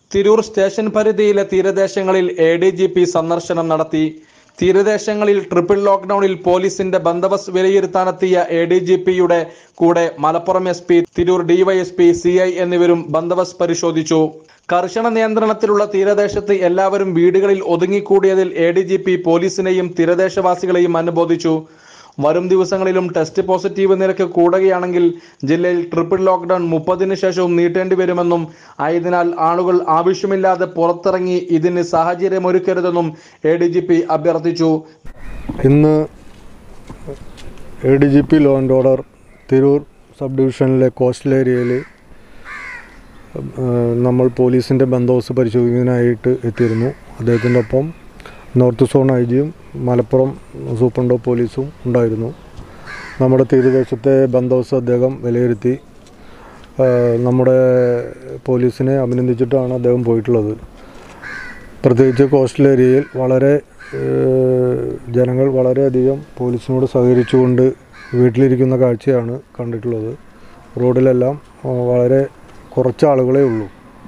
Tirur station പരിധിയിലെ തീരദേശങ്ങളിൽ A D G P സന്ദർശനം നടത്തി തീരദേശങ്ങളിൽ ട്രിപ്പിൾ ലോക്ക്ഡൌണിൽ പോലീസിന്റെ ബന്ദോബസ്ത് വിലയിരുത്താനെത്തിയ എ ഡി ജി പിയുടെ കൂടെ Malappuram S P Tirur DYSP C I എന്നിവരും ബന്ദോബസ്ത് പരിശോധിച്ചു കർശന നിയന്ത്രണത്തിലുള്ള തീരദേശത്ത് എല്ലാവരും വീടുകളിൽ ഒതുങ്ങിക്കൂടിയതിൽ എ ഡി ജി പി പോലീസിനെയും തീരദേശവാസികളെയും അനുബോധിച്ചു വരും ദിവസങ്ങളിലും ടെസ്റ്റ് പോസിറ്റീവ് നിരക്ക് കൂടുകയാണെങ്കിൽ ജില്ലയിൽ ട്രിപ്പിൾ ലോക്ക്ഡൌൺ മുപ്പതിന് ശേഷവും നീട്ടേണ്ടി വരുമെന്നും ആയതിനാൽ ആളുകൾ ആവശ്യമില്ലാതെ പുറത്തിറങ്ങി ഇതിന് സാഹചര്യമൊരുക്കരുതെന്നും എ ഡി ജി പി അഭ്യർത്ഥിച്ചു ഇന്ന് A D G P law and order Tirur sub ഡിവിഷനിലെ കോസ്റ്റൽ ഏരിയയിൽ നമ്മൾ പോലീസിൻ്റെ ബന്ദോബസ്ത് പരിശോധിക്കാനായിട്ട് എത്തിയിരുന്നു അദ്ദേഹത്തിൻ്റെ ഒപ്പം നോർത്ത് സോൺ ഐ ജിയും മലപ്പുറം സൂപ്രണ്ട് ഓഫ് പോലീസും ഉണ്ടായിരുന്നു നമ്മുടെ തീരദേശത്തെ ബന്ദോബസ്ത് അദ്ദേഹം വിലയിരുത്തി ആ, നമ്മുടെ പോലീസിനെ അഭിനന്ദിച്ചിട്ടാണ് അദ്ദേഹം പോയിട്ടുള്ളത് പ്രത്യേകിച്ച് കോസ്റ്റൽ ഏരിയയിൽ വളരെ ഏഹ്, ജനങ്ങൾ വളരെയധികം പോലീസിനോട് സഹകരിച്ചുകൊണ്ട് വീട്ടിലിരിക്കുന്ന കാഴ്ചയാണ് കണ്ടിട്ടുള്ളത് റോഡിലെല്ലാം ആ, വളരെ കുറച്ച് ആളുകളേ ഉള്ളൂ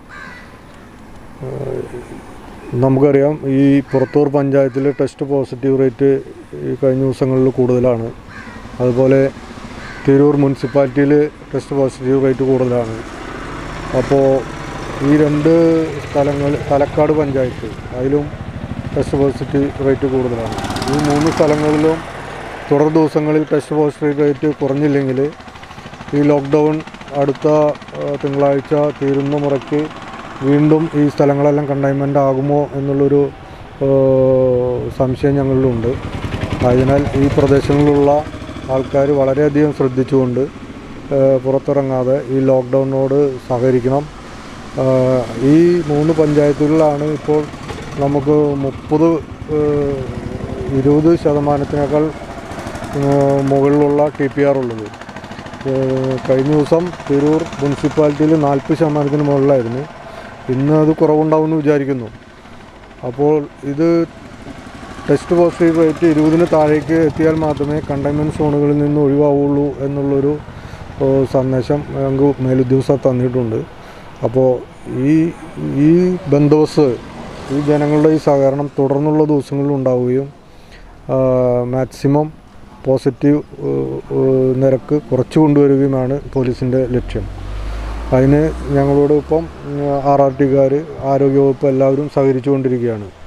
ഏഹ്, നമുക്കറിയാം ഈ പുറത്തൂർ പഞ്ചായത്തിൽ ടെസ്റ്റ് പോസിറ്റീവ് റേറ്റ് ഈ കഴിഞ്ഞ ദിവസങ്ങളിൽ കൂടുതലാണ് അതുപോലെ തിരൂർ മുനിസിപ്പാലിറ്റിയിൽ ടെസ്റ്റ് പോസിറ്റീവ് റേറ്റ് കൂടുതലാണ് അപ്പോൾ ഈ രണ്ട് സ്ഥലങ്ങൾ തലക്കാട് പഞ്ചായത്ത് അതിലും ടെസ്റ്റ് പോസിറ്റീവ് റേറ്റ് കൂടുതലാണ് ഈ മൂന്ന് സ്ഥലങ്ങളിലും തുടർ ദിവസങ്ങളിൽ ടെസ്റ്റ് പോസിറ്റീവ് റേറ്റ് കുറഞ്ഞില്ലെങ്കിൽ ഈ ലോക്ക്ഡൗൺ അടുത്ത ആ, തിങ്കളാഴ്ച തീരുന്ന മുറയ്ക്ക് വീണ്ടും ഈ സ്ഥലങ്ങളെല്ലാം കണ്ടെയ്ൻമെൻ്റ് ആകുമോ എന്നുള്ളൊരു ആ, സംശയം ഞങ്ങളിലുണ്ട് അതിനാൽ ഈ പ്രദേശങ്ങളിലുള്ള ആൾക്കാർ വളരെയധികം ശ്രദ്ധിച്ചുകൊണ്ട് ആ, പുറത്തിറങ്ങാതെ ഈ ലോക്ക്ഡൗണിനോട് സഹകരിക്കണം ആ, ഈ മൂന്ന് പഞ്ചായത്തുകളിലാണ് ഇപ്പോൾ നമുക്ക് മുപ്പത് ഇരുപത് ശതമാനത്തിനേക്കാൾ ആ, മുകളിലുള്ള ടി പി ആർ ഉള്ളത് ആ, കഴിഞ്ഞ ദിവസം തിരൂർ മുനിസിപ്പാലിറ്റിയിൽ നാൽപ്പത് ശതമാനത്തിന് മുകളിലായിരുന്നു ഇന്ന് അത് കുറവുണ്ടാവുമെന്ന് വിചാരിക്കുന്നു അപ്പോൾ ഇത് ടെസ്റ്റ് പോസിറ്റീവ് റേറ്റ് ഇരുപതിന് താഴേക്ക് എത്തിയാൽ മാത്രമേ കണ്ടെയ്ൻമെൻറ്റ് സോണുകളിൽ നിന്ന് ഒഴിവാവുള്ളൂ എന്നുള്ളൊരു ഓ, സന്ദേശം ഞങ്ങൾക്ക് മേലുദ്യോഗസ്ഥർ തന്നിട്ടുണ്ട് അപ്പോൾ ഈ ഈ ബന്ദോബസ്ത് ഈ ജനങ്ങളുടെ ഈ സഹകരണം തുടർന്നുള്ള ദിവസങ്ങളിൽ ഉണ്ടാവുകയും മാക്സിമം പോസിറ്റീവ് ഏഹ്, ഏഹ്, നിരക്ക് കുറച്ചു കൊണ്ടുവരികയുമാണ് പോലീസിൻ്റെ ലക്ഷ്യം അതിന് ഞങ്ങളോട് ഇപ്പം ആർ ആർ ടിക്കാർ ആരോഗ്യവകുപ്പ് എല്ലാവരും സഹകരിച്ചുകൊണ്ടിരിക്കുകയാണ്